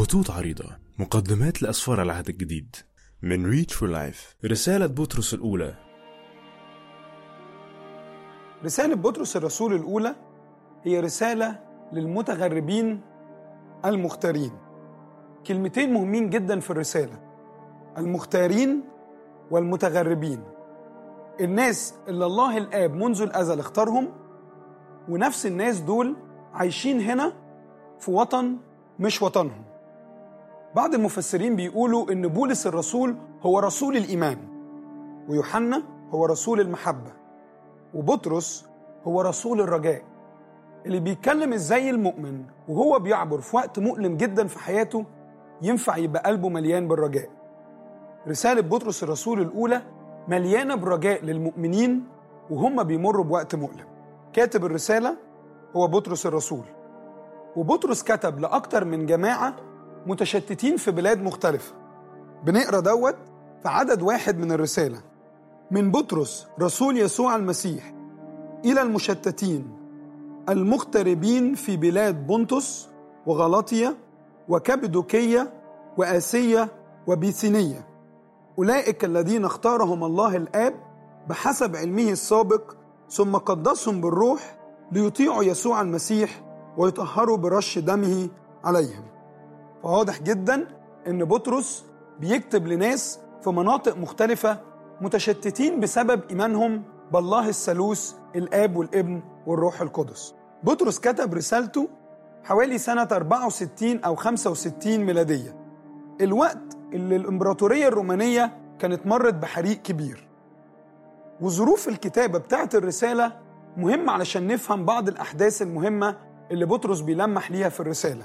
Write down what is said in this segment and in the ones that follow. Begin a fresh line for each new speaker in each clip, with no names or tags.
خطوط عريضة مقدمات لأسفار العهد الجديد من ريتش فور لايف رسالة بطرس الأولى
رسالة بطرس الرسول الأولى هي رسالة للمتغربين المختارين كلمتين مهمين جدا في الرسالة المختارين والمتغربين الناس اللي الله الآب منذ الأزل اختارهم ونفس الناس دول عايشين هنا في وطن مش وطنهم بعض المفسرين بيقولوا إن بولس الرسول هو رسول الإيمان ويوحنا هو رسول المحبة وبطرس هو رسول الرجاء اللي بيتكلم ازاي المؤمن وهو بيعبر في وقت مؤلم جدا في حياته ينفع يبقى قلبه مليان بالرجاء رسالة بطرس الرسول الأولى مليانة برجاء للمؤمنين وهم بيمروا بوقت مؤلم كاتب الرسالة هو بطرس الرسول وبطرس كتب لأكتر من جماعة متشتتين في بلاد مختلفة بنقرا دوت في عدد واحد من الرسالة من بطرس رسول يسوع المسيح إلى المشتتين المغتربين في بلاد بونتوس وغلاطيا وكبدوكية وآسية وبيثينية أولئك الذين اختارهم الله الآب بحسب علمه السابق ثم قدسهم بالروح ليطيعوا يسوع المسيح ويطهروا برش دمه عليهم فواضح جدا ان بطرس بيكتب لناس في مناطق مختلفة متشتتين بسبب إيمانهم بالله الثالوث الآب والابن والروح القدس بطرس كتب رسالته حوالي سنة 64 أو 65 ميلادية الوقت اللي الإمبراطورية الرومانية كانت مرت بحريق كبير وظروف الكتابة بتاعت الرسالة مهمة علشان نفهم بعض الأحداث المهمة اللي بطرس بيلمح ليها في الرسالة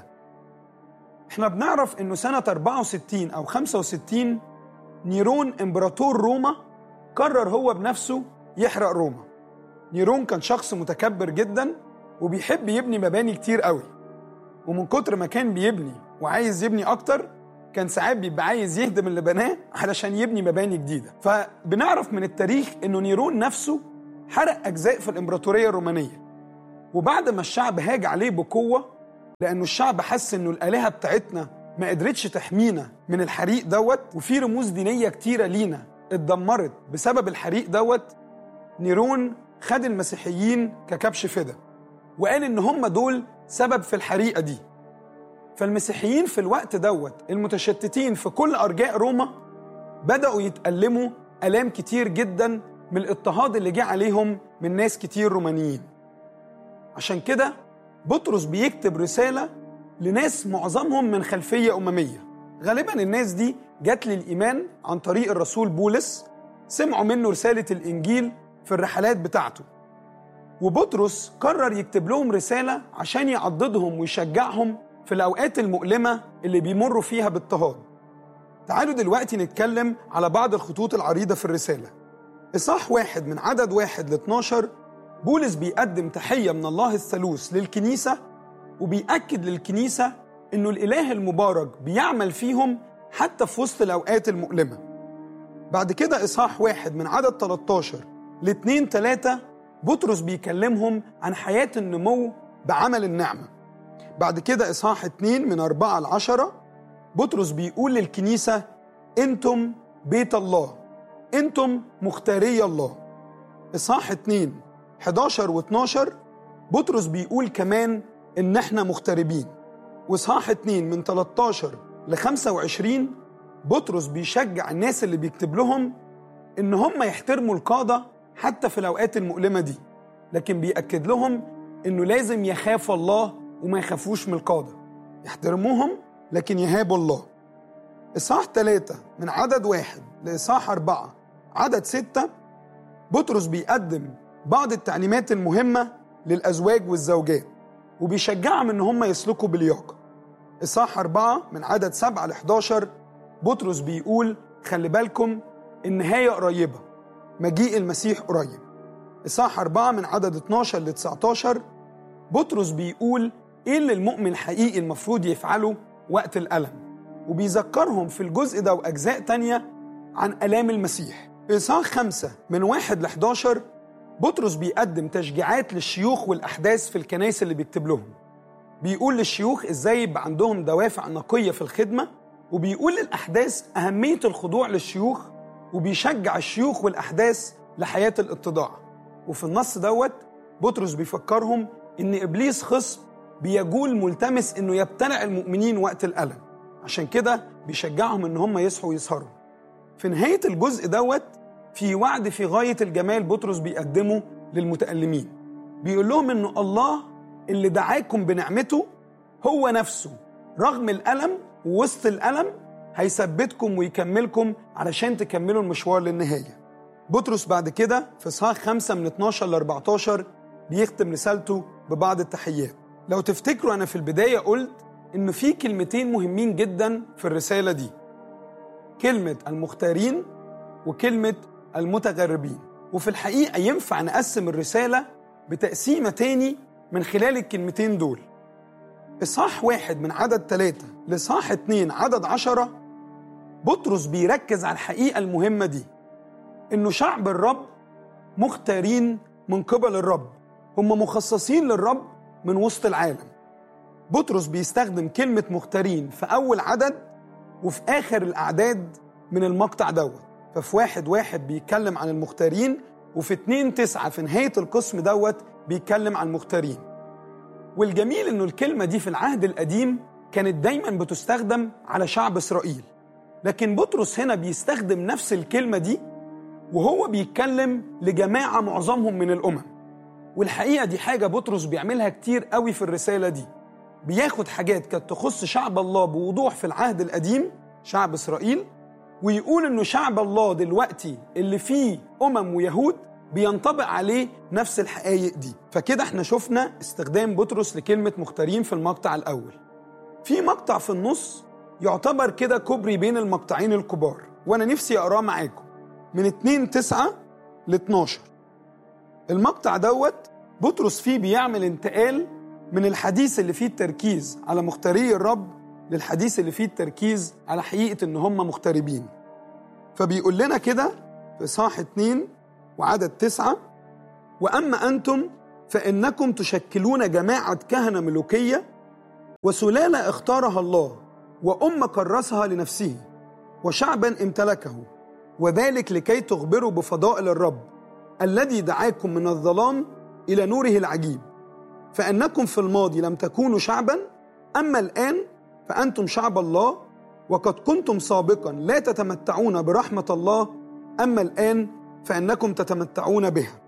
احنا بنعرف انه سنة 64 أو 65 نيرون إمبراطور روما قرر هو بنفسه يحرق روما نيرون كان شخص متكبر جدا وبيحب يبني مباني كتير قوي ومن كتر ما كان بيبني وعايز يبني أكتر كان ساعات بيبقى عايز يهدم اللي بناه علشان يبني مباني جديدة فبنعرف من التاريخ انه نيرون نفسه حرق أجزاء في الإمبراطورية الرومانية وبعد ما الشعب هاج عليه بقوة لأنه الشعب حس إنه الآلهة بتاعتنا ما قدرتش تحمينا من الحريق دوت وفي رموز دينية كتيرة لينا اتدمرت بسبب الحريق دوت نيرون خد المسيحيين ككبش فدا وقال إن هم دول سبب في الحريقة دي فالمسيحيين في الوقت دوت المتشتتين في كل أرجاء روما بدأوا يتألموا آلام كتير جدا من الاضطهاد اللي جه عليهم من ناس كتير رومانيين عشان كده بطرس بيكتب رسالة لناس معظمهم من خلفية أممية غالبا الناس دي جات للإيمان عن طريق الرسول بولس سمعوا منه رسالة الإنجيل في الرحلات بتاعته وبطرس قرر يكتب لهم رسالة عشان يعضدهم ويشجعهم في الأوقات المؤلمة اللي بيمروا فيها باضطهاد تعالوا دلوقتي نتكلم على بعض الخطوط العريضة في الرسالة إصحاح واحد من عدد واحد ل 12 بولس بيقدم تحية من الله الثالوث للكنيسة وبيأكد للكنيسة إنه الإله المبارك بيعمل فيهم حتى في وسط الأوقات المؤلمة بعد كده إصحاح واحد من عدد 13 ل 2 3 بطرس بيكلمهم عن حياة النمو بعمل النعمة بعد كده إصحاح 2 من 4 ل 10 بطرس بيقول للكنيسة أنتم بيت الله أنتم مختاري الله إصحاح 2 11 و 12 بطرس بيقول كمان إن إحنا مغتربين وإصحاح 2 من 13 ل 25 بطرس بيشجع الناس اللي بيكتب لهم إن هم يحترموا القادة حتى في الأوقات المؤلمة دي لكن بيأكد لهم إنه لازم يخافوا الله وما يخافوش من القادة يحترموهم لكن يهابوا الله إصحاح 3 من عدد واحد لإصحاح أربعة عدد ستة بطرس بيقدم بعض التعليمات المهمة للأزواج والزوجات وبيشجعهم إن هم يسلكوا بلياقة إصحاح أربعة من عدد سبعة ل 11 بطرس بيقول خلي بالكم النهاية قريبة مجيء المسيح قريب إصحاح أربعة من عدد 12 ل 19 بطرس بيقول إيه اللي المؤمن الحقيقي المفروض يفعله وقت الألم وبيذكرهم في الجزء ده وأجزاء تانية عن ألام المسيح في إصحاح خمسة من واحد ل 11 بطرس بيقدم تشجيعات للشيوخ والأحداث في الكنائس اللي بيكتب لهم بيقول للشيوخ ازاي يبقى عندهم دوافع نقيه في الخدمه وبيقول للاحداث اهميه الخضوع للشيوخ وبيشجع الشيوخ والاحداث لحياه الاتضاع وفي النص دوت بطرس بيفكرهم ان ابليس خصم بيجول ملتمس انه يبتلع المؤمنين وقت الالم عشان كده بيشجعهم ان هم يصحوا ويسهروا في نهايه الجزء دوت في وعد في غايه الجمال بطرس بيقدمه للمتألمين بيقول لهم انه الله اللي دعاكم بنعمته هو نفسه رغم الألم ووسط الألم هيثبتكم ويكملكم علشان تكملوا المشوار للنهاية بطرس بعد كده في صحاح 5 من 12 ل 14 بيختم رسالته ببعض التحيات لو تفتكروا أنا في البداية قلت إن في كلمتين مهمين جدا في الرسالة دي كلمة المختارين وكلمة المتغربين وفي الحقيقة ينفع نقسم الرسالة بتقسيمة تاني من خلال الكلمتين دول إصحاح واحد من عدد ثلاثة لإصحاح اتنين عدد عشرة بطرس بيركز على الحقيقة المهمة دي إنه شعب الرب مختارين من قبل الرب هم مخصصين للرب من وسط العالم بطرس بيستخدم كلمة مختارين في أول عدد وفي آخر الأعداد من المقطع دوت ففي واحد واحد بيتكلم عن المختارين وفي اتنين تسعة في نهاية القسم دوت بيتكلم عن المختارين والجميل انه الكلمة دي في العهد القديم كانت دايما بتستخدم على شعب اسرائيل لكن بطرس هنا بيستخدم نفس الكلمة دي وهو بيتكلم لجماعة معظمهم من الأمم والحقيقة دي حاجة بطرس بيعملها كتير قوي في الرسالة دي بياخد حاجات كانت تخص شعب الله بوضوح في العهد القديم شعب إسرائيل ويقول انه شعب الله دلوقتي اللي فيه امم ويهود بينطبق عليه نفس الحقائق دي فكده احنا شفنا استخدام بطرس لكلمة مختارين في المقطع الأول في مقطع في النص يعتبر كده كوبري بين المقطعين الكبار وانا نفسي اقراه معاكم من 2 9 ل 12 المقطع دوت بطرس فيه بيعمل انتقال من الحديث اللي فيه التركيز على مختاري الرب للحديث اللي فيه التركيز على حقيقة إن هم مغتربين فبيقول لنا كده في صاح اتنين وعدد تسعة وأما أنتم فإنكم تشكلون جماعة كهنة ملوكية وسلالة اختارها الله وأمة كرسها لنفسه وشعبا امتلكه وذلك لكي تخبروا بفضائل الرب الذي دعاكم من الظلام إلى نوره العجيب فإنكم في الماضي لم تكونوا شعبا أما الآن فأنتم شعب الله وقد كنتم سابقا لا تتمتعون برحمة الله أما الآن فإنكم تتمتعون بها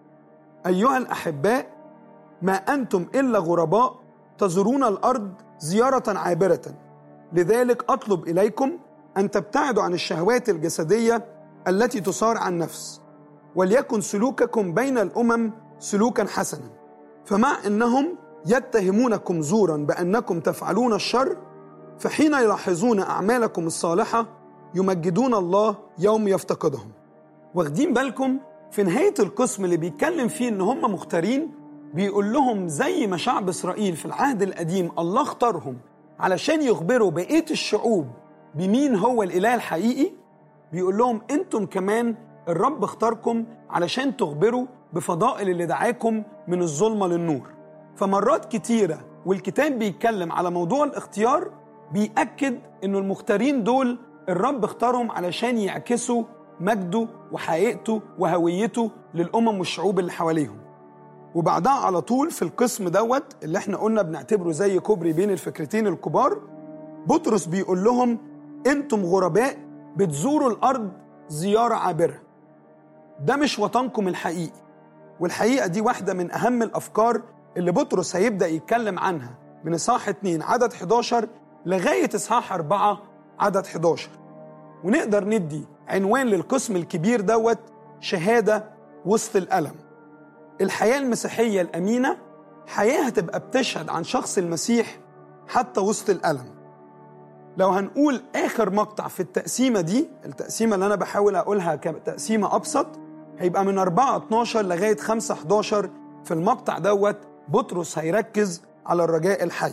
أيها الأحباء ما أنتم إلا غرباء تزورون الأرض زيارة عابرة لذلك أطلب إليكم أن تبتعدوا عن الشهوات الجسدية التي تصار عن نفس وليكن سلوككم بين الأمم سلوكا حسنا فمع أنهم يتهمونكم زورا بأنكم تفعلون الشر فحين يلاحظون أعمالكم الصالحة يمجدون الله يوم يفتقدهم واخدين بالكم في نهاية القسم اللي بيتكلم فيه إن هم مختارين بيقول لهم زي ما شعب إسرائيل في العهد القديم الله اختارهم علشان يخبروا بقية الشعوب بمين هو الإله الحقيقي بيقول لهم أنتم كمان الرب اختاركم علشان تخبروا بفضائل اللي دعاكم من الظلمة للنور فمرات كتيرة والكتاب بيتكلم على موضوع الاختيار بيأكد إنه المختارين دول الرب اختارهم علشان يعكسوا مجده وحقيقته وهويته للأمم والشعوب اللي حواليهم وبعدها على طول في القسم دوت اللي احنا قلنا بنعتبره زي كوبري بين الفكرتين الكبار بطرس بيقول لهم انتم غرباء بتزوروا الارض زياره عابره ده مش وطنكم الحقيقي والحقيقه دي واحده من اهم الافكار اللي بطرس هيبدا يتكلم عنها من اصحاح 2 عدد 11 لغايه اصحاح 4 عدد 11 ونقدر ندي عنوان للقسم الكبير دوت شهاده وسط الالم الحياه المسيحيه الامينه حياه هتبقى بتشهد عن شخص المسيح حتى وسط الالم لو هنقول اخر مقطع في التقسيمه دي التقسيمه اللي انا بحاول اقولها كتقسيمه ابسط هيبقى من 4 12 لغايه 5 11 في المقطع دوت بطرس هيركز على الرجاء الحي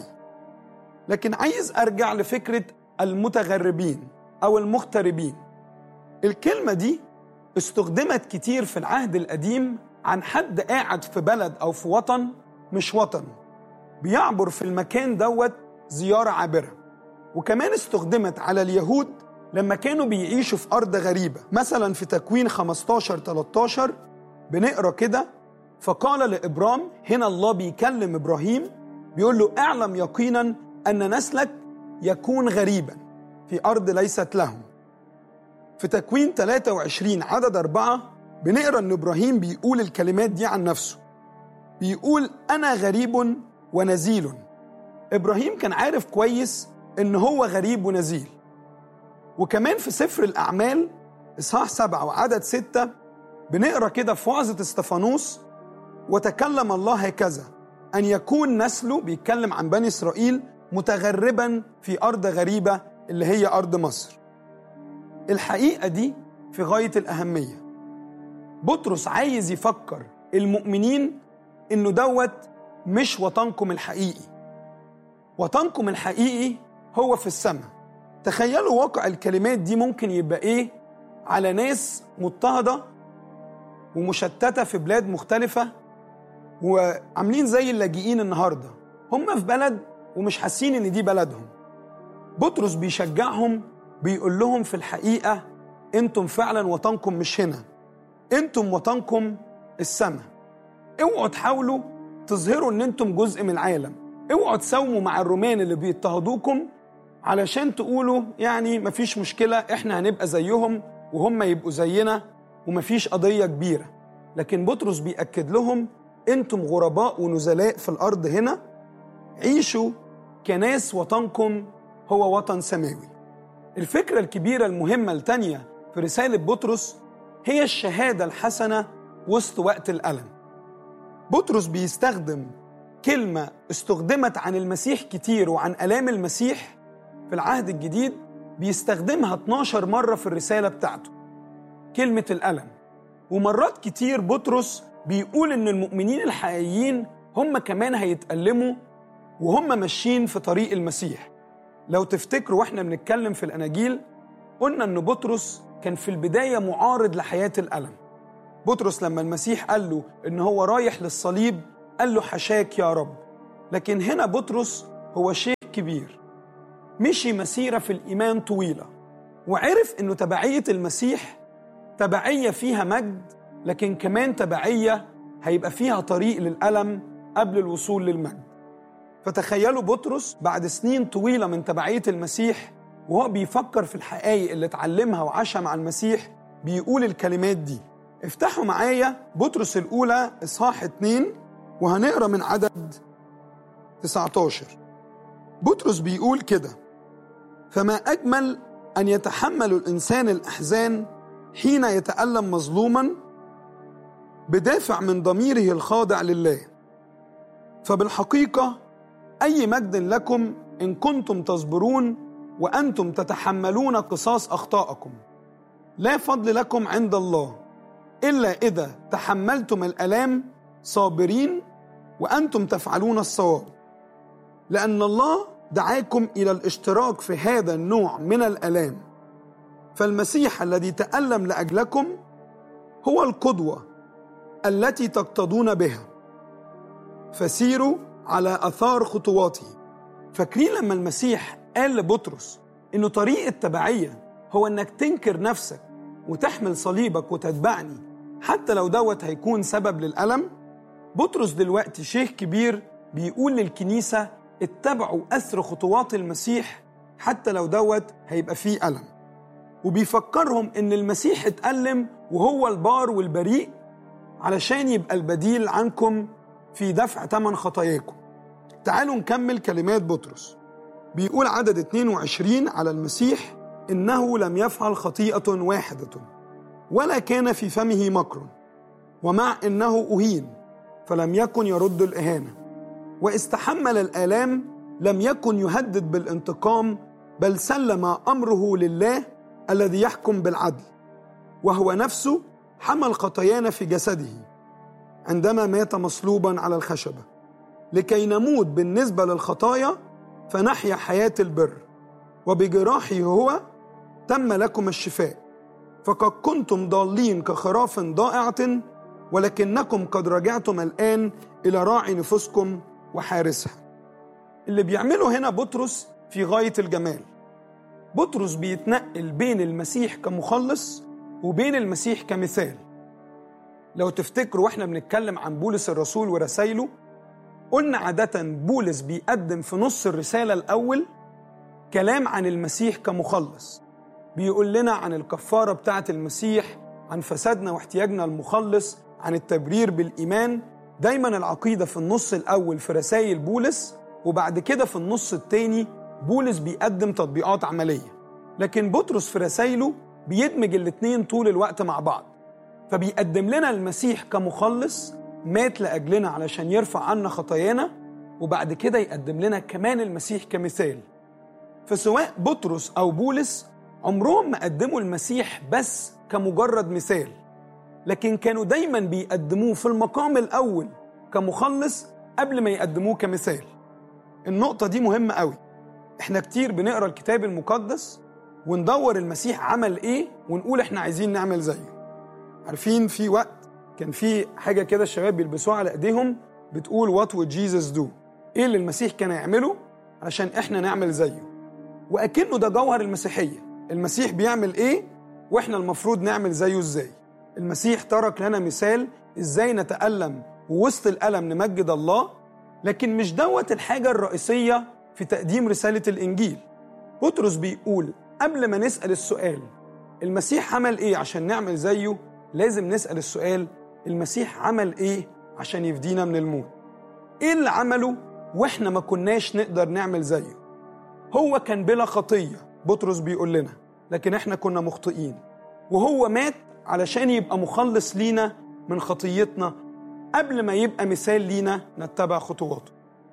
لكن عايز ارجع لفكره المتغربين او المغتربين الكلمه دي استخدمت كتير في العهد القديم عن حد قاعد في بلد او في وطن مش وطن بيعبر في المكان دوت زيارة عابرة وكمان استخدمت على اليهود لما كانوا بيعيشوا في أرض غريبة مثلا في تكوين 15 13 بنقرا كده فقال لإبرام هنا الله بيكلم إبراهيم بيقول له اعلم يقينا أن نسلك يكون غريبا في أرض ليست لهم في تكوين 23 عدد أربعة بنقرا إن إبراهيم بيقول الكلمات دي عن نفسه بيقول أنا غريب ونزيل إبراهيم كان عارف كويس إن هو غريب ونزيل وكمان في سفر الأعمال إصحاح سبعة وعدد ستة بنقرا كده في وعظة استفانوس وتكلم الله هكذا أن يكون نسله بيتكلم عن بني إسرائيل متغربا في أرض غريبة اللي هي أرض مصر الحقيقة دي في غاية الأهمية بطرس عايز يفكر المؤمنين إنه دوت مش وطنكم الحقيقي وطنكم الحقيقي هو في السماء تخيلوا واقع الكلمات دي ممكن يبقى إيه على ناس مضطهدة ومشتتة في بلاد مختلفة وعاملين زي اللاجئين النهاردة هم في بلد ومش حاسين إن دي بلدهم بطرس بيشجعهم بيقول لهم في الحقيقة انتم فعلا وطنكم مش هنا انتم وطنكم السماء اوعوا تحاولوا تظهروا ان انتم جزء من العالم اوعوا تساوموا مع الرومان اللي بيضطهدوكم علشان تقولوا يعني مفيش مشكلة احنا هنبقى زيهم وهم يبقوا زينا ومفيش قضية كبيرة لكن بطرس بيأكد لهم انتم غرباء ونزلاء في الأرض هنا عيشوا كناس وطنكم هو وطن سماوي الفكرة الكبيرة المهمة التانية في رسالة بطرس هي الشهادة الحسنة وسط وقت الألم بطرس بيستخدم كلمة استخدمت عن المسيح كتير وعن آلام المسيح في العهد الجديد بيستخدمها 12 مرة في الرسالة بتاعته كلمة الألم ومرات كتير بطرس بيقول إن المؤمنين الحقيقيين هم كمان هيتألموا وهم ماشيين في طريق المسيح لو تفتكروا واحنا بنتكلم في الأناجيل قلنا إن بطرس كان في البداية معارض لحياة الألم بطرس لما المسيح قال له إن هو رايح للصليب قال له حشاك يا رب لكن هنا بطرس هو شيخ كبير مشي مسيرة في الإيمان طويلة وعرف إنه تبعية المسيح تبعية فيها مجد لكن كمان تبعية هيبقى فيها طريق للألم قبل الوصول للمجد فتخيلوا بطرس بعد سنين طويلة من تبعية المسيح وهو بيفكر في الحقائق اللي اتعلمها وعاشها مع المسيح بيقول الكلمات دي افتحوا معايا بطرس الأولى إصحاح 2 وهنقرا من عدد 19 بطرس بيقول كده فما أجمل أن يتحمل الإنسان الأحزان حين يتألم مظلوما بدافع من ضميره الخاضع لله فبالحقيقة أي مجد لكم إن كنتم تصبرون وأنتم تتحملون قصاص أخطائكم لا فضل لكم عند الله إلا إذا تحملتم الآلام صابرين وأنتم تفعلون الصواب لأن الله دعاكم إلى الاشتراك في هذا النوع من الآلام فالمسيح الذي تألم لأجلكم هو القدوة التي تقتضون بها فسيروا على أثار خطواته فاكرين لما المسيح قال لبطرس إنه طريق التبعية هو إنك تنكر نفسك وتحمل صليبك وتتبعني حتى لو دوت هيكون سبب للألم بطرس دلوقتي شيخ كبير بيقول للكنيسة اتبعوا أثر خطوات المسيح حتى لو دوت هيبقى فيه ألم وبيفكرهم إن المسيح اتألم وهو البار والبريء علشان يبقى البديل عنكم في دفع ثمن خطاياكم تعالوا نكمل كلمات بطرس بيقول عدد 22 على المسيح إنه لم يفعل خطيئة واحدة ولا كان في فمه مكر ومع إنه أهين فلم يكن يرد الإهانة واستحمل الآلام لم يكن يهدد بالانتقام بل سلم أمره لله الذي يحكم بالعدل وهو نفسه حمل خطايانا في جسده عندما مات مصلوبا على الخشبة لكي نموت بالنسبة للخطايا فنحيا حياة البر وبجراحه هو تم لكم الشفاء فقد كنتم ضالين كخراف ضائعة ولكنكم قد رجعتم الآن إلى راعي نفوسكم وحارسها اللي بيعمله هنا بطرس في غاية الجمال بطرس بيتنقل بين المسيح كمخلص وبين المسيح كمثال لو تفتكروا واحنا بنتكلم عن بولس الرسول ورسايله قلنا عادة بولس بيقدم في نص الرسالة الأول كلام عن المسيح كمخلص بيقول لنا عن الكفارة بتاعة المسيح عن فسادنا واحتياجنا المخلص عن التبرير بالإيمان دايما العقيدة في النص الأول في رسائل بولس وبعد كده في النص التاني بولس بيقدم تطبيقات عملية لكن بطرس في رسائله بيدمج الاتنين طول الوقت مع بعض فبيقدم لنا المسيح كمخلص مات لأجلنا علشان يرفع عنا خطايانا وبعد كده يقدم لنا كمان المسيح كمثال فسواء بطرس أو بولس عمرهم ما قدموا المسيح بس كمجرد مثال لكن كانوا دايما بيقدموه في المقام الأول كمخلص قبل ما يقدموه كمثال النقطة دي مهمة قوي احنا كتير بنقرا الكتاب المقدس وندور المسيح عمل ايه ونقول احنا عايزين نعمل زيه عارفين في وقت كان في حاجة كده الشباب بيلبسوها على ايديهم بتقول وات would جيسس دو ايه اللي المسيح كان يعمله علشان احنا نعمل زيه واكنه ده جوهر المسيحية المسيح بيعمل ايه واحنا المفروض نعمل زيه ازاي المسيح ترك لنا مثال ازاي نتألم ووسط الألم نمجد الله لكن مش دوت الحاجة الرئيسية في تقديم رسالة الإنجيل بطرس بيقول قبل ما نسأل السؤال المسيح عمل إيه عشان نعمل زيه لازم نسأل السؤال المسيح عمل إيه عشان يفدينا من الموت إيه اللي عمله وإحنا ما كناش نقدر نعمل زيه هو كان بلا خطية بطرس بيقول لنا لكن إحنا كنا مخطئين وهو مات علشان يبقى مخلص لينا من خطيتنا قبل ما يبقى مثال لينا نتبع خطواته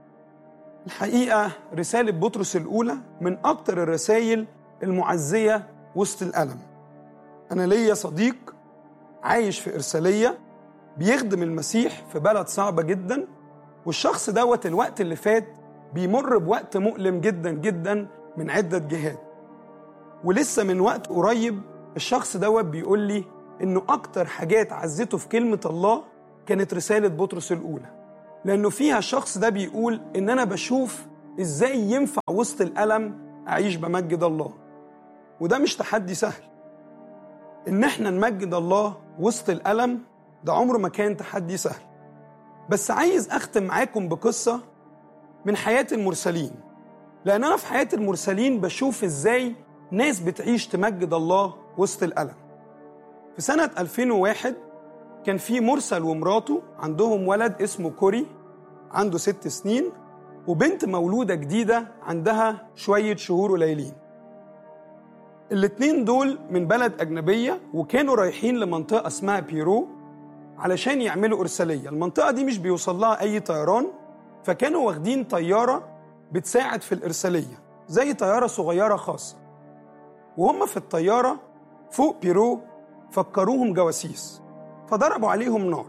الحقيقة رسالة بطرس الأولى من أكتر الرسائل المعزية وسط الألم أنا ليا صديق عايش في إرسالية بيخدم المسيح في بلد صعبة جدا والشخص دوت الوقت اللي فات بيمر بوقت مؤلم جدا جدا من عدة جهات ولسه من وقت قريب الشخص دوت بيقول لي إنه أكتر حاجات عزته في كلمة الله كانت رسالة بطرس الأولى لأنه فيها الشخص ده بيقول إن أنا بشوف إزاي ينفع وسط الألم أعيش بمجد الله وده مش تحدي سهل إن إحنا نمجد الله وسط الألم ده عمره ما كان تحدي سهل بس عايز أختم معاكم بقصة من حياة المرسلين لأن أنا في حياة المرسلين بشوف إزاي ناس بتعيش تمجد الله وسط الألم في سنة 2001 كان في مرسل ومراته عندهم ولد اسمه كوري عنده ست سنين وبنت مولودة جديدة عندها شوية شهور قليلين الاتنين دول من بلد أجنبية وكانوا رايحين لمنطقة اسمها بيرو علشان يعملوا إرسالية المنطقة دي مش بيوصل لها أي طيران فكانوا واخدين طيارة بتساعد في الإرسالية زي طيارة صغيرة خاصة وهم في الطيارة فوق بيرو فكروهم جواسيس فضربوا عليهم نار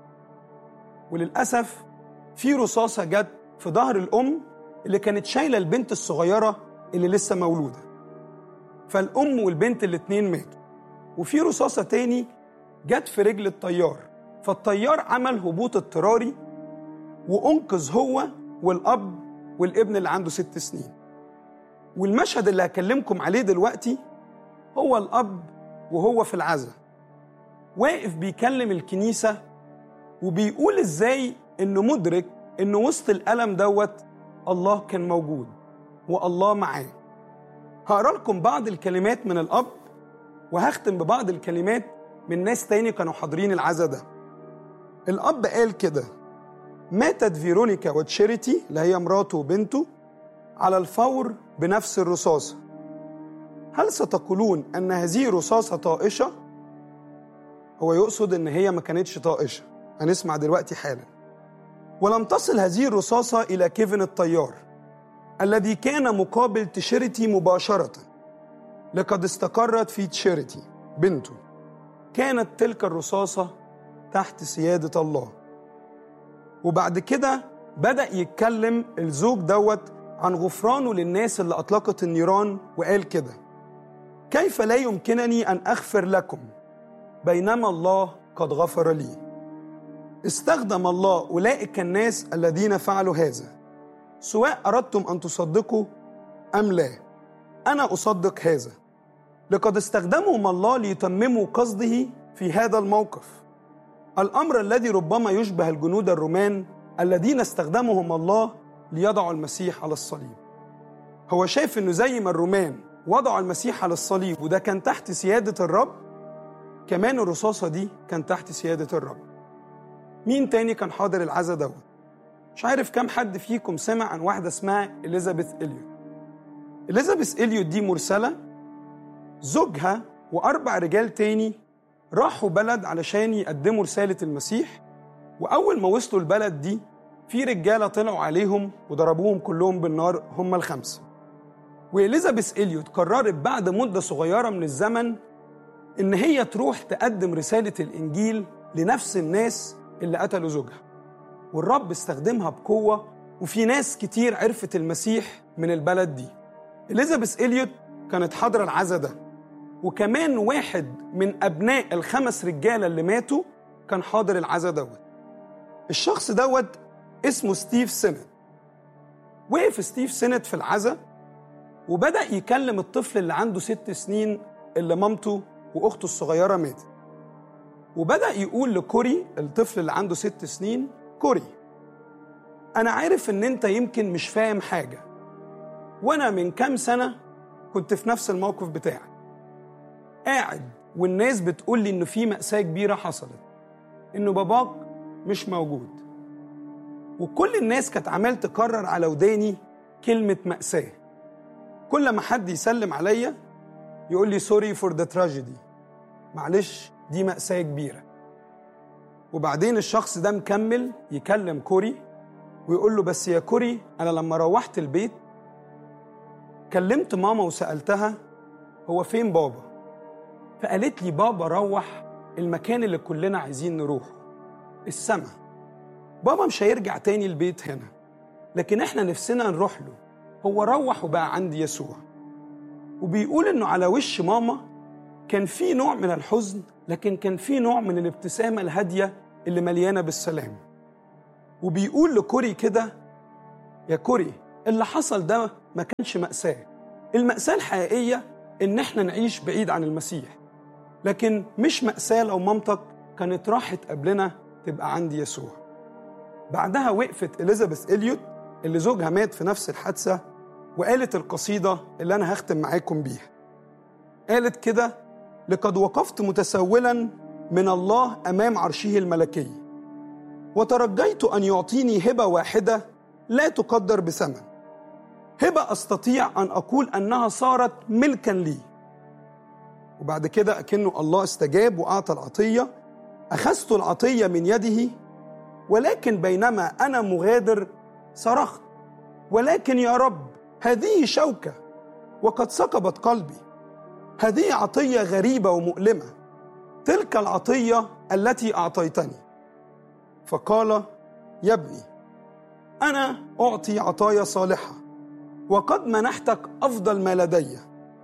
وللأسف في رصاصة جت في ظهر الأم اللي كانت شايلة البنت الصغيرة اللي لسه مولودة فالأم والبنت الاتنين ماتوا وفي رصاصة تاني جت في رجل الطيار فالطيار عمل هبوط اضطراري وأنقذ هو والأب والابن اللي عنده ست سنين والمشهد اللي هكلمكم عليه دلوقتي هو الأب وهو في العزاء واقف بيكلم الكنيسة وبيقول ازاي انه مدرك انه وسط الألم دوت الله كان موجود والله معاه هقرا لكم بعض الكلمات من الأب وهختم ببعض الكلمات من ناس تاني كانوا حاضرين العزاء ده الأب قال كده ماتت فيرونيكا وتشيريتي اللي هي مراته وبنته على الفور بنفس الرصاصة هل ستقولون أن هذه رصاصة طائشة؟ هو يقصد ان هي ما كانتش طائشه هنسمع دلوقتي حالا ولم تصل هذه الرصاصه الى كيفن الطيار الذي كان مقابل تشيرتي مباشره لقد استقرت في تشيرتي بنته كانت تلك الرصاصه تحت سياده الله وبعد كده بدا يتكلم الزوج دوت عن غفرانه للناس اللي اطلقت النيران وقال كده كيف لا يمكنني ان اغفر لكم بينما الله قد غفر لي استخدم الله اولئك الناس الذين فعلوا هذا سواء أردتم أن تصدقوا أم لا أنا أصدق هذا لقد استخدمهم الله ليتمموا قصده في هذا الموقف الأمر الذي ربما يشبه الجنود الرومان الذين استخدمهم الله ليضعوا المسيح على الصليب هو شايف انه زي ما الرومان وضعوا المسيح على الصليب وده كان تحت سيادة الرب كمان الرصاصة دي كان تحت سيادة الرب مين تاني كان حاضر العزا دوت مش عارف كام حد فيكم سمع عن واحدة اسمها إليزابيث إليوت إليزابيث إليوت دي مرسلة زوجها وأربع رجال تاني راحوا بلد علشان يقدموا رسالة المسيح وأول ما وصلوا البلد دي في رجالة طلعوا عليهم وضربوهم كلهم بالنار هم الخمسة وإليزابيث إليوت قررت بعد مدة صغيرة من الزمن إن هي تروح تقدم رسالة الإنجيل لنفس الناس اللي قتلوا زوجها والرب استخدمها بقوة وفي ناس كتير عرفت المسيح من البلد دي إليزابيث إليوت كانت حاضرة العزا ده وكمان واحد من أبناء الخمس رجالة اللي ماتوا كان حاضر العزا دوت الشخص دوت اسمه ستيف سينت وقف ستيف سينت في العزا وبدأ يكلم الطفل اللي عنده ست سنين اللي مامته وأخته الصغيرة ماتت وبدأ يقول لكوري الطفل اللي عنده ست سنين كوري أنا عارف إن أنت يمكن مش فاهم حاجة وأنا من كام سنة كنت في نفس الموقف بتاعك قاعد والناس بتقول لي إنه في مأساة كبيرة حصلت إنه باباك مش موجود وكل الناس كانت عمال تكرر على وداني كلمة مأساة كل ما حد يسلم عليا يقول لي سوري فور ذا تراجيدي معلش دي مأساة كبيرة وبعدين الشخص ده مكمل يكلم كوري ويقول له بس يا كوري أنا لما روحت البيت كلمت ماما وسألتها هو فين بابا فقالت لي بابا روح المكان اللي كلنا عايزين نروحه السما بابا مش هيرجع تاني البيت هنا لكن احنا نفسنا نروح له هو روح وبقى عند يسوع وبيقول انه على وش ماما كان في نوع من الحزن لكن كان في نوع من الابتسامه الهاديه اللي مليانه بالسلام وبيقول لكوري كده يا كوري اللي حصل ده ما كانش مأساة المأساة الحقيقية إن إحنا نعيش بعيد عن المسيح لكن مش مأساة لو مامتك كانت راحت قبلنا تبقى عند يسوع بعدها وقفت إليزابيث إليوت اللي زوجها مات في نفس الحادثة وقالت القصيدة اللي أنا هختم معاكم بيها قالت كده لقد وقفت متسولا من الله أمام عرشه الملكي وترجيت أن يعطيني هبة واحدة لا تقدر بثمن هبة أستطيع أن أقول أنها صارت ملكا لي وبعد كده أكنه الله استجاب وأعطى العطية أخذت العطية من يده ولكن بينما أنا مغادر صرخت ولكن يا رب هذه شوكة وقد ثقبت قلبي هذه عطية غريبة ومؤلمة تلك العطية التي أعطيتني فقال يا ابني أنا أعطي عطايا صالحة وقد منحتك أفضل ما لدي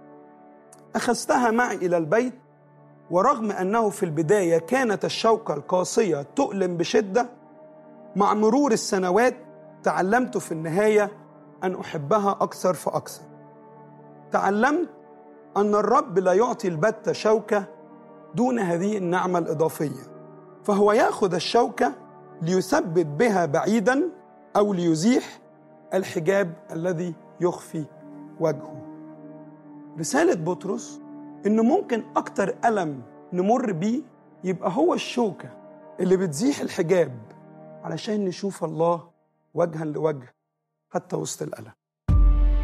أخذتها معي إلى البيت ورغم أنه في البداية كانت الشوكة القاسية تؤلم بشدة مع مرور السنوات تعلمت في النهاية أن أحبها أكثر فأكثر تعلمت أن الرب لا يعطي البتة شوكة دون هذه النعمة الإضافية فهو يأخذ الشوكة ليثبت بها بعيدا أو ليزيح الحجاب الذي يخفي وجهه رسالة بطرس إنه ممكن أكتر ألم نمر بيه يبقى هو الشوكة اللي بتزيح الحجاب علشان نشوف الله وجها لوجه حتى وسط الألم